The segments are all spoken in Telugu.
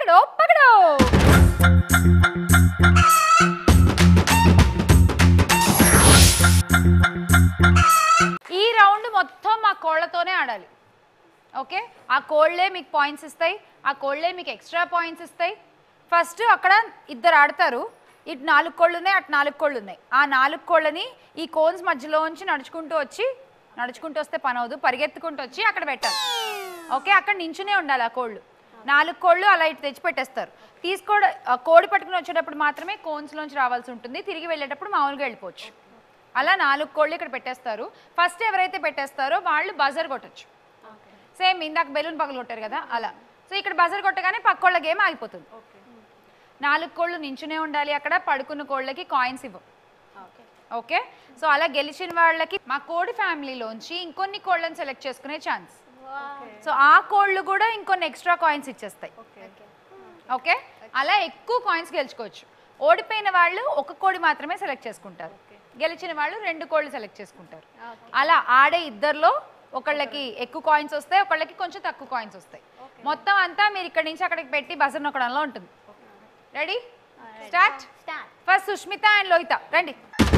పకడో పకడో ఈ రౌండ్ మొత్తం మా కోళ్ళతోనే ఆడాలి ఓకే ఆ కోళ్ళే మీకు పాయింట్స్ ఇస్తాయి ఆ కోళ్ళే మీకు ఎక్స్ట్రా పాయింట్స్ ఇస్తాయి ఫస్ట్ అక్కడ ఇద్దరు ఆడతారు ఇటు నాలుగు కోళ్ళు ఉన్నాయి అటు నాలుగు కోళ్ళు ఉన్నాయి ఆ నాలుగు కోళ్ళని ఈ కోన్స్ మధ్యలో ఉంచి నడుచుకుంటూ వచ్చి నడుచుకుంటూ వస్తే పని అవదు పరిగెత్తుకుంటూ వచ్చి అక్కడ పెట్టాలి ఓకే అక్కడ నించునే ఉండాలి ఆ కోళ్ళు నాలుగు కోళ్ళు అలా ఇటు తెచ్చి పెట్టేస్తారు తీసుకోవడ ఆ కోడి పట్టుకుని వచ్చేటప్పుడు మాత్రమే కోన్స్లోంచి రావాల్సి ఉంటుంది తిరిగి వెళ్ళేటప్పుడు మామూలుగా వెళ్ళిపోవచ్చు అలా నాలుగు కోళ్ళు ఇక్కడ పెట్టేస్తారు ఫస్ట్ ఎవరైతే పెట్టేస్తారో వాళ్ళు బజర్ కొట్టచ్చు సేమ్ ఇందాక బెలూన్ పగలు కొట్టారు కదా అలా సో ఇక్కడ బజర్ కొట్టగానే పక్కోళ్ళ గేమ్ ఆగిపోతుంది నాలుగు కోళ్ళు నించునే ఉండాలి అక్కడ పడుకున్న కోళ్ళకి కాయిన్స్ ఇవ్వం ఓకే సో అలా గెలిచిన వాళ్ళకి మా కోడి ఫ్యామిలీలోంచి ఇంకొన్ని కోళ్ళని సెలెక్ట్ చేసుకునే ఛాన్స్ సో ఆ కోళ్ళు కూడా ఇంకొన్ని ఎక్స్ట్రా కాయిన్స్ ఇచ్చేస్తాయి ఓకే అలా ఎక్కువ కాయిన్స్ గెలుచుకోవచ్చు ఓడిపోయిన వాళ్ళు ఒక కోడి మాత్రమే సెలెక్ట్ చేసుకుంటారు గెలిచిన వాళ్ళు రెండు కోళ్ళు సెలెక్ట్ చేసుకుంటారు అలా ఆడే ఇద్దరిలో ఒకళ్ళకి ఎక్కువ కాయిన్స్ వస్తాయి ఒకళ్ళకి కొంచెం తక్కువ కాయిన్స్ వస్తాయి మొత్తం అంతా మీరు ఇక్కడి నుంచి అక్కడికి పెట్టి బజర్ నొక్కడంలో ఉంటుంది ready start first Sushmita and Lohita రండి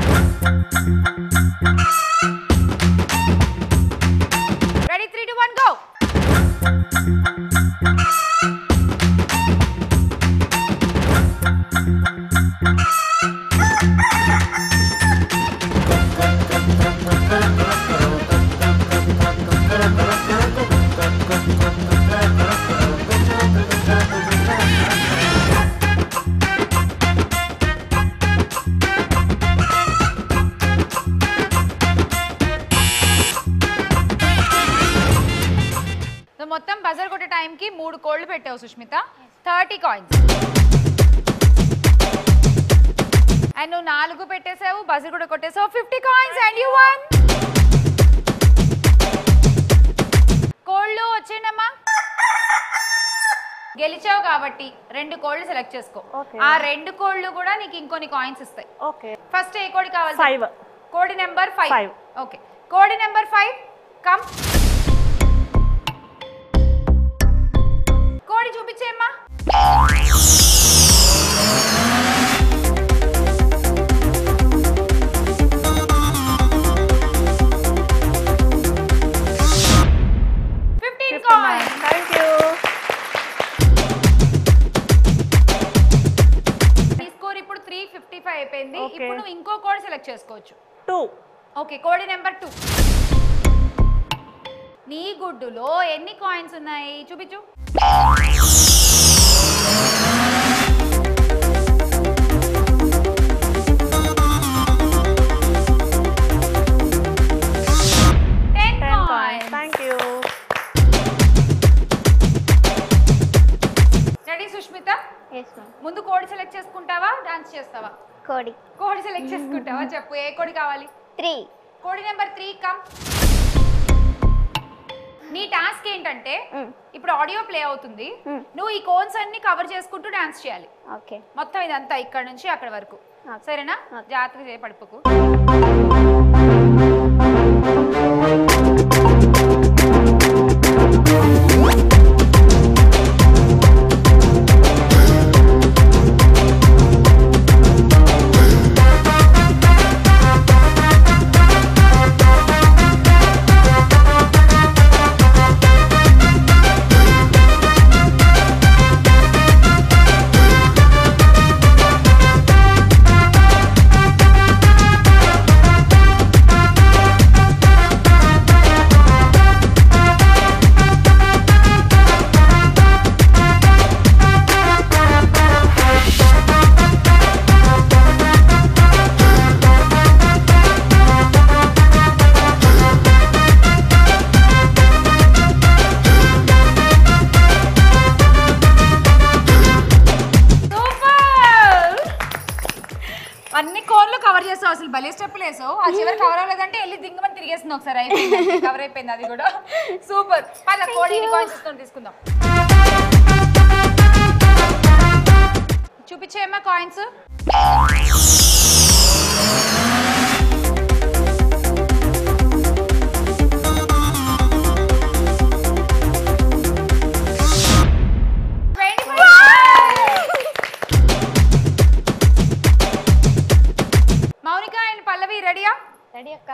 ready three two one go so మొత్తం బజర్ కొట్టే టైంకి మూడు కోళ్ళు పెట్టావు సుష్మిత థర్టీ కాయిన్స్ అండ్ నువ్వు నాలుగు పెట్టేసావు బజర్ కూడా కొట్టేసావు fifty coins and you won కోళ్ళు వచ్చేయండమ్మా గెలిచావు కాబట్టి రెండు కోళ్ళు సెలెక్ట్ చేసుకో Okay. ఆ రెండు కోళ్ళు కూడా నీకు ఇంకొన్ని కాయిన్స్ ఇస్తాయి ఓకే ఫస్ట్ ఏ కోడి కావాలి ఫైవ్ కోడి నెంబర్ ఫైవ్ Five. ఓకే కోడి నెంబర్ ఫైవ్ కమ్ కోడి చూపించేమ్మా ఫిఫ్టీన్ కాయిన్స్ థ్యాంక్ యూ నీ స్కోర్ ఇప్పుడు త్రీ ఫిఫ్టీ ఫైవ్ అయిపోయింది Okay. ఇప్పుడు నువ్వు ఇంకో కోడ్ సెలెక్ట్ చేసుకోవచ్చు టూ ఓకే కోడి నెంబర్ టూ నీ గుడ్డులో ఎన్ని కాయిన్స్ ఉన్నాయి చూపించు ten ten coins points thank you ready Sushmita yes ma'am ముందు కోడి సెలెక్ట్ చేసుకుంటావా డాన్స్ చేస్తావా కోడి కోడి సెలెక్ట్ చేసుకుంటావా చెప్పు ఏ కోడి కావాలి త్రీ కోడి నెంబర్ త్రీ కమ్ నీ టాస్క్ ఏంటంటే Mm. ఇప్పుడు ఆడియో ప్లే అవుతుంది Mm. నువ్వు ఈ కోన్స్ అన్ని కవర్ చేసుకుంటూ డాన్స్ చేయాలి ఓకే మొత్తం ఇదంతా ఇక్కడ నుంచి అక్కడ వరకు Okay. సరేనా Okay. జాగ్రత్తగా చేయ పడిపోకు సూపర్ అన్ని కోన్లు కవర్ చేస్తావు అసలు భలే స్టెప్పులు వేసావు ఆ చివరి కవర్ అవ్వలేదంటే వెళ్ళి దింగమని తిరిగేస్తుంది ఒకసారి అయిపోయింది కవర్ అయిపోయింది అది కూడా సూపర్ అలా కోడి కాయిన్స్ ఇస్తాను తీసుకుందాం చూపించేయమ్మా కాయిన్స్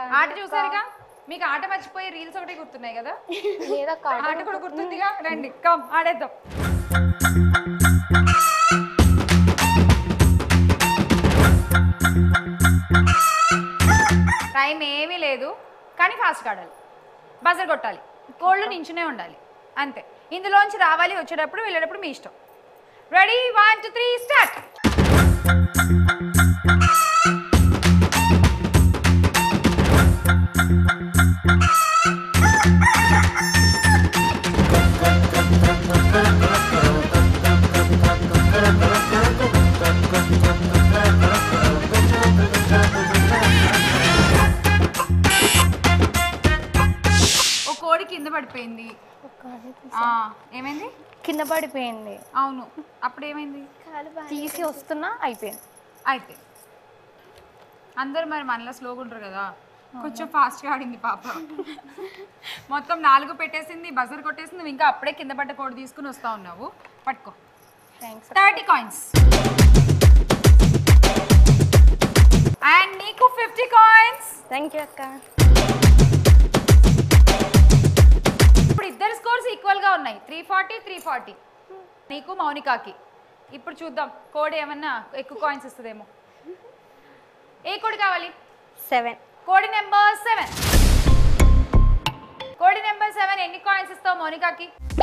ఆట చూసారుగా మీకు ఆట మర్చిపోయి రీల్స్ ఒకటి గుర్తున్నాయి కదా లేదక్క ఆట కూడా గుర్తుందిగా రండి కమ్ ఆడేద్దాం టైం ఏమీ లేదు కానీ ఫాస్ట్గా ఆడాలి బజర్ కొట్టాలి కోళ్ళు నించునే ఉండాలి అంతే ఇందులోంచి రావాలి వచ్చేటప్పుడు వెళ్ళేటప్పుడు మీ ఇష్టం ready one two three start ఓ కోడి కింద పడిపోయింది ఆ, ఏమైంది కింద పడిపోయింది అవును అప్పుడు ఏమైంది తీసి వస్తున్నా అయిపోయింది అయితే అందరు మరి మనలో స్లోగా ఉంటారు కదా కొంచెం ఫాస్ట్గా ఆడింది పాప మొత్తం నాలుగు పెట్టేసింది బజర్ కొట్టేసింది నువ్వు ఇంకా అప్పుడే కింద పడ్డ కోడి తీసుకుని వస్తా ఉన్నావు పట్టుకో థ్యాంక్స్ థర్టీ కాయిన్స్ అండ్ నీకు ఫిఫ్టీ కాయిన్స్ థ్యాంక్ యూ అక్క ఇప్పుడు ఇద్దరు స్కోర్స్ ఈక్వల్గా ఉన్నాయి త్రీ ఫార్టీ త్రీ ఫార్టీ నీకు మౌనికాకి ఇప్పుడు చూద్దాం కోడ్ ఏమన్నా ఎక్కువ కాయిన్స్ ఇస్తుందేమో ఏ కోడ్ కావాలి సెవెన్ కోడి నెంబర్ సెవెన్ కోడి నెంబర్ సెవెన్ ఎన్ని కాయిన్స్ ఇస్తావు మౌనికాకి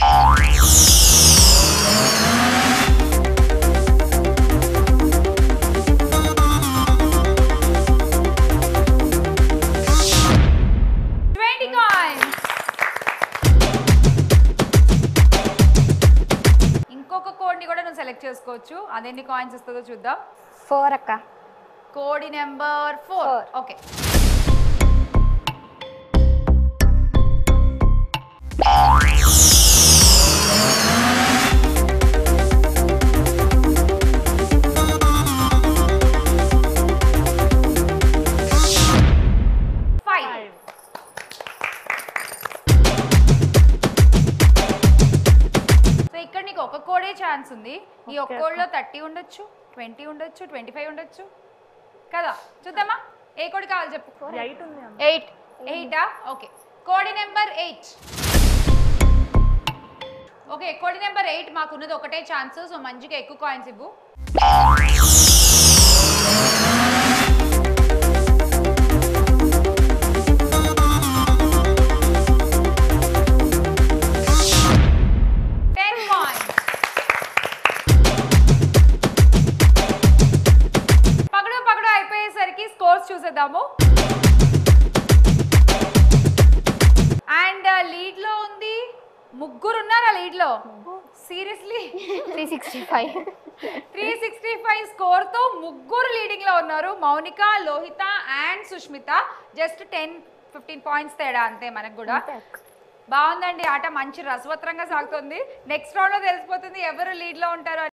ట్వంటీ కాయిన్స్ ఇంకొక కోడ్ని కూడా నువ్వు సెలెక్ట్ చేసుకోవచ్చు అది ఎన్ని కాయిన్స్ ఇస్తుందో చూద్దాం ఫోర్ అక్క కోడి number four Four. Okay five so ఇక్కడ నీకు ఒక కోడే ఛాన్స్ ఉంది ఈ ఒక్క కోడ్లో థర్టీ ఉండొచ్చు ట్వంటీ ఉండొచ్చు ట్వంటీ ఫైవ్ ఉండొచ్చు కదా చూద్దామా ఏ కోడి కావాలి చెప్పు ఎయిట్ ఎయిటా ఓకే కోడి నెంబర్ ఎయిట్ ఓకే కోడి నెంబర్ ఎయిట్ మాకున్నది ఒకటే ఛాన్స్ సో మంచిగా ఎక్కువ కాయిన్స్ ఇవ్వు టెన్ కాయిన్స్ పగడు పగడు అయిపోయేసరికి స్కోర్స్ చూసేద్దాము అండ్ లీడ్ లో ఉంది ముగ్గురు ఉన్నారా లీడ్ లో seriously three sixty five three sixty five score తో ముగ్గురు లీడింగ్ లో ఉన్నారు Mounika Lohita and Sushmita just ten fifteen points తేడా అంతే మనకు కూడా బాగుందండి ఆట మంచి రసవత్రంగా సాగుతుంది నెక్స్ట్ రౌండ్ లో తెలిసిపోతుంది ఎవరు లీడ్ లో ఉంటారో